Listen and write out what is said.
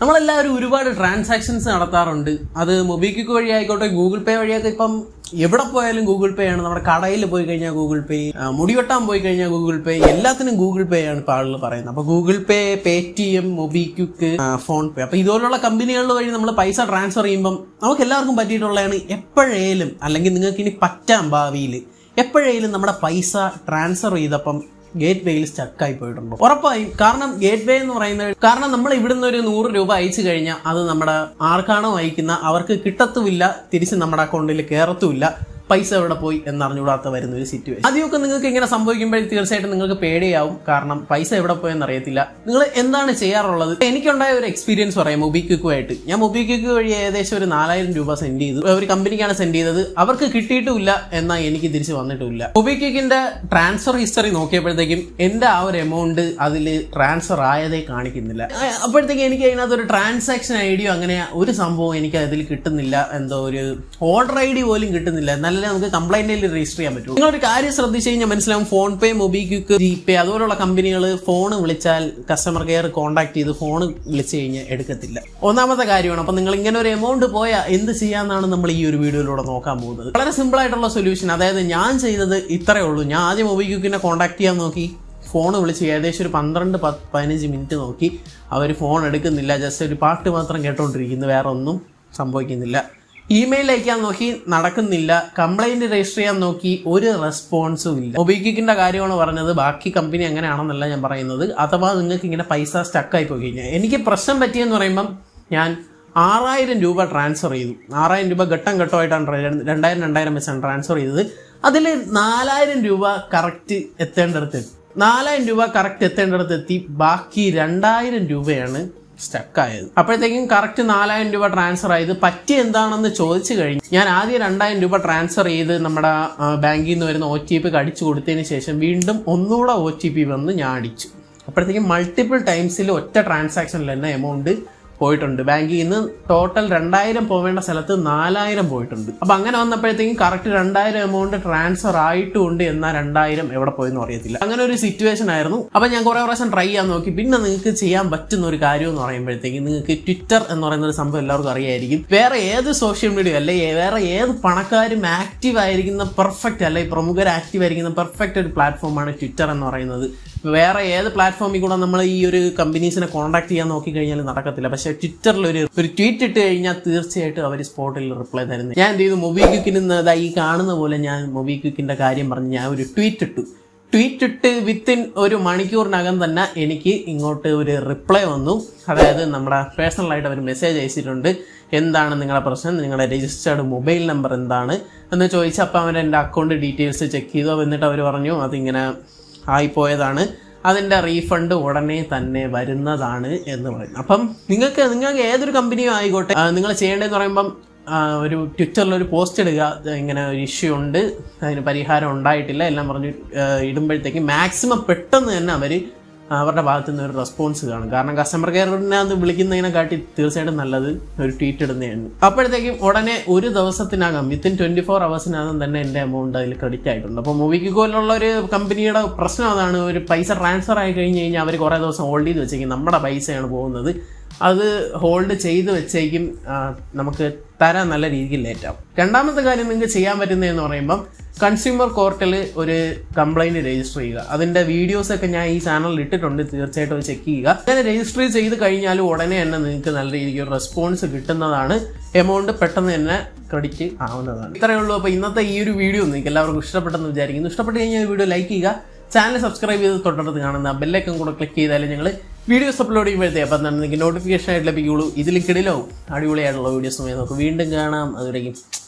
നമ്മളെല്ലാവരും ഒരുപാട് ട്രാൻസാക്ഷൻസ് നടത്താറുണ്ട് അത് മൊബിക്വിക്ക് വഴി ആയിക്കോട്ടെ ഗൂഗിൾ പേ വഴിയൊക്കെ ഇപ്പം എവിടെ പോയാലും ഗൂഗിൾ പേ ആണ് നമ്മുടെ കടയിൽ പോയി കഴിഞ്ഞാൽ ഗൂഗിൾ പേ ആ, മുടിവെട്ടാൻ പോയി കഴിഞ്ഞാൽ ഗൂഗിൾ പേ എല്ലാത്തിനും ഗൂഗിൾ പേ ആണ് ഇപ്പോൾ ആളുകൾ പറയുന്നത് അപ്പോൾ Google Pay Paytm MobiKwik PhonePe അപ്പോൾ ഇതുപോലുള്ള കമ്പനികളുടെ വഴി നമ്മൾ പൈസ ട്രാൻസ്ഫർ ചെയ്യുമ്പം നമുക്ക് എല്ലാവർക്കും പറ്റിയിട്ടുള്ളതാണ് എപ്പോഴേലും അല്ലെങ്കിൽ നിങ്ങൾക്ക് ഇനി പറ്റാം ഭാവിയിൽ എപ്പോഴേലും നമ്മുടെ പൈസ ട്രാൻസ്ഫർ ചെയ്തപ്പം ഗേറ്റ് വേയിൽ സ്റ്റക്കായി പോയിട്ടുണ്ടോ ഉറപ്പായും കാരണം ഗേറ്റ് വേ എന്ന് പറയുന്നത് കാരണം നമ്മൾ ഇവിടുന്ന് ഒരു നൂറ് രൂപ അയച്ചു കഴിഞ്ഞാൽ അത് നമ്മുടെ ആർക്കാണോ അയക്കുന്ന അവർക്ക് കിട്ടത്തുമില്ല തിരിച്ച് നമ്മുടെ അക്കൗണ്ടിൽ കയറത്തുമില്ല പൈസ എവിടെ പോയി എന്നറിഞ്ഞുകൂടാത്ത വരുന്ന ഒരു സിറ്റുവേഷൻ ആദ്യമൊക്കെ നിങ്ങൾക്ക് ഇങ്ങനെ സംഭവിക്കുമ്പോൾ തീർച്ചയായിട്ടും നിങ്ങൾക്ക് പേടിയാവും കാരണം പൈസ എവിടെ പോയെന്ന് അറിയത്തില്ല നിങ്ങൾ എന്താണ് ചെയ്യാറുള്ളത് എനിക്കുണ്ടായ ഒരു എക്സ്പീരിയൻസ് പറയാം മൊബിക്വിക്കുമായിട്ട് ഞാൻ മൊബിക്വിക്ക് വഴി ഏകദേശം ഒരു നാലായിരം രൂപ സെൻഡ് ചെയ്തു ഒരു കമ്പനിക്കാണ് സെൻഡ് ചെയ്തത് അവർക്ക് കിട്ടിയിട്ടുമില്ല എന്നാൽ എനിക്ക് തിരിച്ച് വന്നിട്ടുമില്ല മൊബിക്വിക്കിന്റെ ട്രാൻസ്ഫർ ഹിസ്റ്ററി നോക്കിയപ്പോഴത്തേക്കും എന്റെ ആ ഒരു എമൗണ്ട് അതിൽ ട്രാൻസ്ഫർ ആയതേ കാണിക്കുന്നില്ല ആ, അപ്പോഴത്തേക്കും എനിക്ക് അതിനകത്ത് ഒരു ട്രാൻസാക്ഷൻ ഐ ഡിയോ അങ്ങനെ ഒരു സംഭവം എനിക്ക് അതിൽ കിട്ടുന്നില്ല എന്തോ ഒരു ഓർഡർ ഐ ഡി പോലും കിട്ടുന്നില്ല എന്നാലേ നമുക്ക് കംപ്ലൈന്റിൽ രജിസ്റ്റർ ചെയ്യാൻ പറ്റും നിങ്ങളൊരു കാര്യം ശ്രദ്ധിച്ചു കഴിഞ്ഞാൽ മനസ്സിലാവും PhonePe MobiKwik G Pay അതുപോലുള്ള കമ്പനികൾ ഫോൺ വിളിച്ചാൽ കസ്റ്റമർ കെയർ കോൺടാക്ട് ചെയ്ത് ഫോൺ വിളിച്ചു കഴിഞ്ഞാൽ എടുക്കത്തില്ല ഒന്നാമത്തെ കാര്യമാണ് അപ്പൊ നിങ്ങൾ ഇങ്ങനെ ഒരു എമൗണ്ട് പോയാൽ എന്ത് ചെയ്യാന്നാണ് നമ്മൾ ഈ ഒരു വീഡിയോയിലൂടെ നോക്കാൻ പോകുന്നത് വളരെ സിമ്പിൾ ആയിട്ടുള്ള സൊല്യൂഷൻ അതായത് ഞാൻ ചെയ്തത് ഇത്രയേ ഉള്ളൂ ഞാൻ ആദ്യം മൊബിക്വിക്കിനെ കോൺടാക്ട് ചെയ്യാൻ നോക്കി ഫോൺ വിളിച്ച് ഏകദേശം ഒരു പന്ത്രണ്ട് പത്ത് പതിനഞ്ച് മിനിറ്റ് നോക്കി അവർ ഫോൺ എടുക്കുന്നില്ല ജസ്റ്റ് ഒരു പാട്ട് മാത്രം കേട്ടോണ്ടിരിക്കുന്നു വേറെ ഒന്നും സംഭവിക്കുന്നില്ല ഇമെയിൽ അയക്കാൻ നോക്കി നടക്കുന്നില്ല കംപ്ലൈന്റ് രജിസ്റ്റർ ചെയ്യാൻ നോക്കി ഒരു റെസ്പോൺസും ഇല്ല മൊബിക്വിക്കിന്റെ കാര്യമാണ് പറഞ്ഞത് ബാക്കി കമ്പനി അങ്ങനെയാണെന്നല്ല ഞാൻ പറയുന്നത് അഥവാ നിങ്ങൾക്ക് ഇങ്ങനെ പൈസ സ്റ്റക്കായി പോയി കഴിഞ്ഞാൽ എനിക്ക് പ്രശ്നം പറ്റിയെന്ന് പറയുമ്പം ഞാൻ ആറായിരം രൂപ ട്രാൻസ്ഫർ ചെയ്തു ആറായിരം രൂപ ഘട്ടം ഘട്ടമായിട്ടാണ് ട്ര- രണ്ടായിരം രണ്ടായിരം വെച്ചാണ് ട്രാൻസ്ഫർ ചെയ്തത് അതിൽ നാലായിരം രൂപ കറക്റ്റ് എത്തേണ്ടടുത്ത് എത്തി നാലായിരം രൂപ കറക്റ്റ് എത്തേണ്ടടുത്ത് എത്തി ബാക്കി രണ്ടായിരം രൂപയാണ് സ്റ്റക്കായത് അപ്പോഴത്തേക്കും കറക്റ്റ് നാലായിരം രൂപ ട്രാൻസ്ഫർ ആയത് പറ്റി എന്താണെന്ന് ചോദിച്ചു കഴിഞ്ഞു ഞാൻ ആദ്യം രണ്ടായിരം രൂപ ട്രാൻസ്ഫർ ചെയ്ത് നമ്മുടെ ആ, ബാങ്കിൽ നിന്ന് വരുന്ന ഒ ടി പി അടിച്ചു കൊടുത്തതിന് ശേഷം വീണ്ടും ഒന്നുകൂടെ ഒ ടി പി വന്ന് ഞാൻ അടിച്ചു അപ്പോഴത്തേക്കും മൾട്ടിപ്പിൾ ടൈംസിൽ ഒറ്റ ട്രാൻസാക്ഷനിൽ തന്നെ എമൗണ്ട് പോയിട്ടുണ്ട് ബാങ്കിൽ നിന്ന് ടോട്ടൽ രണ്ടായിരം പോവേണ്ട സ്ഥലത്ത് നാലായിരം പോയിട്ടുണ്ട് അപ്പൊ അങ്ങനെ വന്നപ്പോഴത്തേക്കും കറക്റ്റ് രണ്ടായിരം എമൗണ്ട് ട്രാൻസ്ഫർ ആയിട്ടുമുണ്ട് എന്നാൽ രണ്ടായിരം എവിടെ പോയെന്ന് അറിയത്തില്ല അങ്ങനെ ഒരു സിറ്റുവേഷൻ ആയിരുന്നു അപ്പൊ ഞാൻ കുറെ പ്രാവശ്യം ട്രൈ ചെയ്യാൻ നോക്കി പിന്നെ നിങ്ങൾക്ക് ചെയ്യാൻ പറ്റുന്ന ഒരു കാര്യം എന്ന് പറയുമ്പോഴത്തേക്കും നിങ്ങൾക്ക് ട്വിറ്റർ എന്ന് പറയുന്ന ഒരു സംഭവം എല്ലാവർക്കും അറിയായിരിക്കും വേറെ ഏത് സോഷ്യൽ മീഡിയ അല്ലെ വേറെ ഏത് പണക്കാരും ആക്റ്റീവ് ആയിരിക്കുന്ന പെർഫെക്റ്റ് അല്ലെ പ്രമുഖർ ആക്റ്റീവ് ആയിരിക്കുന്ന പെർഫെക്റ്റ് ഒരു പ്ലാറ്റ്ഫോമാണ് ട്വിറ്റർ എന്ന് പറയുന്നത് വേറെ ഏത് പ്ലാറ്റ്ഫോമിൽ കൂടെ നമ്മൾ ഈ ഒരു കമ്പനീസിനെ കോൺടാക്ട് ചെയ്യാൻ നോക്കി കഴിഞ്ഞാൽ നടക്കത്തില്ല പക്ഷേ ട്വിറ്ററിൽ ഒരു ഒരു ട്വീറ്റ് ഇട്ട് കഴിഞ്ഞാൽ തീർച്ചയായിട്ടും അവർ സ്പോട്ടിൽ റിപ്ലൈ തരുന്നത് ഞാൻ എന്ത് ചെയ്തു മൊബിക്വിക്കിന് ഇതാ ഈ കാണുന്ന പോലെ ഞാൻ മൊബിക്വിക്കിന്റെ കാര്യം പറഞ്ഞ് ഞാൻ ഒരു ട്വീറ്റ് ഇട്ടു ട്വീറ്റ് ഇട്ട് വിത്തിൻ ഒരു മണിക്കൂറിനകം തന്നെ എനിക്ക് ഇങ്ങോട്ട് ഒരു റിപ്ലൈ വന്നു അതായത് നമ്മുടെ പേഴ്സണലായിട്ട് അവർ മെസ്സേജ് അയച്ചിട്ടുണ്ട് എന്താണ് നിങ്ങളുടെ പ്രശ്നം നിങ്ങളുടെ രജിസ്റ്റേർഡ് മൊബൈൽ നമ്പർ എന്താണ് എന്ന് ചോദിച്ചപ്പോൾ അവർ എൻ്റെ അക്കൗണ്ട് ഡീറ്റെയിൽസ് ചെക്ക് ചെയ്തു എന്നിട്ട് അവർ പറഞ്ഞു അതിങ്ങനെ ആയിപ്പോയതാണ് അതിൻ്റെ റീഫണ്ട് ഉടനെ തന്നെ വരുന്നതാണ് എന്ന് പറയുന്നു അപ്പം നിങ്ങൾക്ക് നിങ്ങൾക്ക് ഏതൊരു കമ്പനിയും ആയിക്കോട്ടെ നിങ്ങൾ ചെയ്യേണ്ടതെന്ന് പറയുമ്പം ആ, ഒരു ട്വിറ്ററിൽ ഒരു പോസ്റ്റ് ഇടുക ഇത് ഇങ്ങനെ ഒരു ഇഷ്യൂ ഉണ്ട് അതിന് പരിഹാരം ഉണ്ടായിട്ടില്ല എല്ലാം പറഞ്ഞ് ആ, ഇടുമ്പോഴത്തേക്ക് മാക്സിമം പെട്ടെന്ന് തന്നെ അവർ അവരുടെ ഭാഗത്തു നിന്ന് ഒരു റെസ്പോൺസ് കാണും കാരണം കസ്റ്റമർ കെയറിനെ അത് വിളിക്കുന്നതിനെ കാട്ടി തീർച്ചയായിട്ടും നല്ലത് ഒരു ട്വീറ്റ് ഇടുന്നതാണ് അപ്പോഴത്തേക്കും ഉടനെ ഒരു ദിവസത്തിനകം വിത്തിൻ ട്വന്റി ഫോർ അവേഴ്സിനകം തന്നെ എൻ്റെ എമൗണ്ട് അതിൽ ക്രെഡിറ്റ് ആയിട്ടുണ്ട് അപ്പോൾ മൂവിക്ക് പോലുള്ള ഒരു കമ്പനിയുടെ പ്രശ്നം അതാണ് ഒരു പൈസ ട്രാൻസ്ഫർ ആയി കഴിഞ്ഞ് കഴിഞ്ഞാൽ അവർ കുറേ ദിവസം ഹോൾഡ് ചെയ്ത് വെച്ചേക്കും നമ്മുടെ പൈസയാണ് പോകുന്നത് അത് ഹോൾഡ് ചെയ്ത് വെച്ചേക്കും ആ, നമുക്ക് തരാൻ നല്ല രീതിയിൽ ലേറ്റ് ആവും രണ്ടാമത്തെ കാര്യം നിങ്ങൾക്ക് ചെയ്യാൻ പറ്റുന്നതെന്ന് പറയുമ്പം കൺസ്യൂമർ കോർട്ടിൽ ഒരു കംപ്ലൈന്റ് രജിസ്റ്റർ ചെയ്യുക അതിന്റെ വീഡിയോസ് ഒക്കെ ഞാൻ ഈ ചാനലിൽ ഇട്ടിട്ടുണ്ട് തീർച്ചയായിട്ടും അത് ചെക്ക് ചെയ്യുക അങ്ങനെ രജിസ്റ്റർ ചെയ്ത് കഴിഞ്ഞാൽ ഉടനെ തന്നെ നിങ്ങൾക്ക് നല്ല രീതിക്ക് ഒരു റെസ്പോൺസ് കിട്ടുന്നതാണ് എമൗണ്ട് പെട്ടെന്ന് തന്നെ ക്രെഡിറ്റ് ആവുന്നതാണ് ഇത്രയേ ഉള്ളൂ അപ്പോൾ ഇന്നത്തെ ഈ ഒരു വീഡിയോ നിങ്ങൾക്ക് എല്ലാവർക്കും ഇഷ്ടപ്പെട്ടെന്ന് വിചാരിക്കുന്നു ഇഷ്ടപ്പെട്ട് കഴിഞ്ഞാൽ ഈ വീഡിയോ ലൈക്ക് ചെയ്യുക ചാനൽ സബ്സ്ക്രൈബ് ചെയ്ത് തൊട്ടടുത്ത് കാണുന്ന ബെല്ലൈക്കൺ കൂടെ ക്ലിക്ക് ചെയ്താലേ ഞങ്ങൾ വീഡിയോസ് അപ്ലോഡ് ചെയ്യുമ്പോഴത്തേ അപ്പം തന്നെ നിങ്ങൾക്ക് നോട്ടിഫിക്കേഷൻ ആയിട്ട് ലഭിക്കുള്ളൂ ഇതിൽ കിടിലോ അടിപൊളിയായിട്ടുള്ള വീഡിയോസുമായി നമുക്ക് വീണ്ടും കാണാം അതുവരെയും